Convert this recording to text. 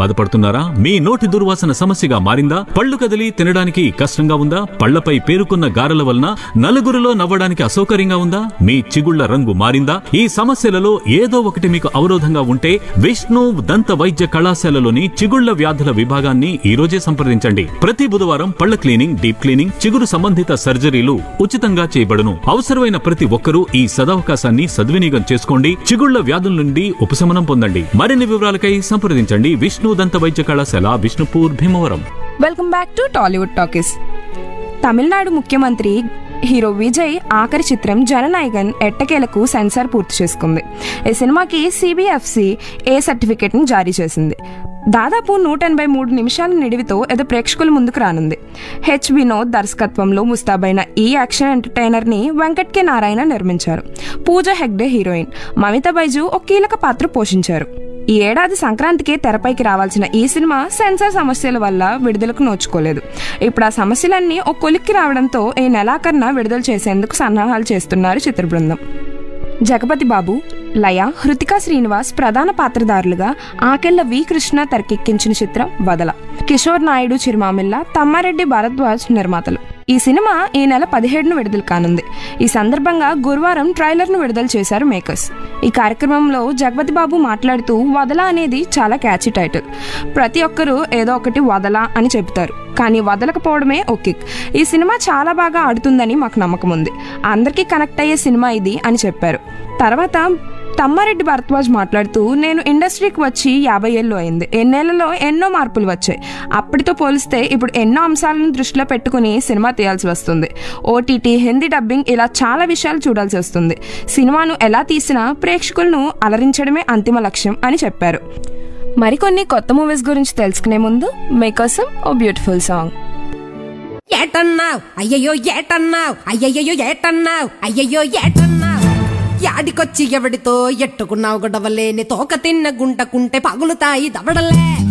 బాధపడుతున్నారా మీ నోటి దుర్వాసన సమస్యగా మారిందా పళ్ళు కదిలి తినడానికి కష్టంగా ఉందా పళ్లపై పేరుకున్న గారెల వలన నలుగురిలో నవ్వడానికి అసౌకర్యంగా ఉందా మీ చిగుళ్ల రంగు మారిందా ఈ సమస్యలలో ఏదో ఒకటి మీకు అవరోధంగా ఉంటే విష్ణు దంత వైద్య కళాశాలలోని చిగుళ్ల వ్యాధుల విభాగాన్ని ఈ రోజే సంప్రదించండి ప్రతి బుధవారం పళ్ల క్లీనింగ్ డీప్ క్లీనింగ్ చిగురు సంబంధిత సర్జరీలు ఉచితంగా చేయబడును అవసరమైన ప్రతి ఒక్కరూ ఈ సదవకాశాన్ని సద్వినియోగం చేసుకోండి చిగుళ్ల వ్యాధుల నుండి ఉపశమనం పొందండి మరిన్ని వివరాలకై సంప్రదించండి విష్ణు దంత వైద్య కళాశాల Vishnupur Bhimavaram welcome back to Tollywood talkies Tamil Nadu ముఖ్యమంత్రి హీరో విజయ్ ఆఖరి చిత్రం జననాయగన్ ఎట్టకేలకు సెన్సార్ పూర్తి చేసుకుంది ఈ సినిమాకి సిబిఎఫ్సి ఏ సర్టిఫికేట్ను జారీ చేసింది దాదాపు నూట ఎనభై మూడు నిమిషాల నిడివితో ఏదో ప్రేక్షకుల ముందుకు రానుంది హెచ్ వినోద్ దర్శకత్వంలో ముస్తాబైన ఈ యాక్షన్ ఎంటర్టైనర్ ని వెంకట్ కె నారాయణ నిర్మించారు పూజ హెగ్డే హీరోయిన్ మమిత బైజు ఒక కీలక పాత్ర పోషించారు ఈ ఏడాది సంక్రాంతికి తెరపైకి రావాల్సిన ఈ సినిమా సెన్సార్ సమస్యల వల్ల విడుదలకు నోచుకోలేదు ఇప్పుడు ఆ సమస్యలన్నీ ఒక కొలిక్కి రావడంతో ఈ నెలాఖరున విడుదల చేసేందుకు సన్నాహాలు చేస్తున్నారు చిత్ర బృందం జగపతి బాబు లయ హృతికా శ్రీనివాస్ ప్రధాన పాత్రధారులుగా ఆకెళ్ల వి కృష్ణ తెరకెక్కించిన చిత్రం వదల కిషోర్ నాయుడు చిరుమామిల్ల తమ్మారెడ్డి భరద్వాజ్ నిర్మాతలు ఈ సినిమా ఈ నెల పదిహేడును విడుదల కానుంది ఈ సందర్భంగా గురువారం ట్రైలర్ను విడుదల చేశారు మేకర్స్ ఈ కార్యక్రమంలో జగపతి బాబు మాట్లాడుతూ వదల అనేది చాలా క్యాచీ టైటిల్ ప్రతి ఒక్కరూ ఏదో ఒకటి వదల అని చెబుతారు కానీ వదలకపోవడమే ఓ కిక్ ఈ సినిమా చాలా బాగా ఆడుతుందని మాకు నమ్మకం ఉంది అందరికీ కనెక్ట్ అయ్యే సినిమా ఇది అని చెప్పారు తర్వాత తమ్మారెడ్డి భరద్వాజ్ మాట్లాడుతూ నేను ఇండస్ట్రీకి వచ్చి యాభై ఏళ్ళు అయింది ఎన్నేళ్లలో ఎన్నో మార్పులు వచ్చాయి అప్పటితో పోలిస్తే ఇప్పుడు ఎన్నో అంశాలను దృష్టిలో పెట్టుకుని సినిమా తీయాల్సి వస్తుంది ఓటీటీ హిందీ డబ్బింగ్ ఇలా చాలా విషయాలు చూడాల్సి వస్తుంది సినిమాను ఎలా తీసినా ప్రేక్షకులను అలరించడమే అంతిమ లక్ష్యం అని చెప్పారు మరికొన్ని కొత్త మూవీస్ గురించి తెలుసుకునే ముందు మీకోసం ఓ బ్యూటిఫుల్ సాంగ్ ఏటన్నావ్ అయ్యయ్యో ఏటన్నావ్ అయ్యయ్యో ఏటన్నావ్ అయ్యయ్యో ఏటన్నావ్ యాడికొచ్చి ఎవడితో ఎట్టుకున్నావు గొడవలేని తోక తిన్న గుంటకుంటే పగులుతాయి దవడలే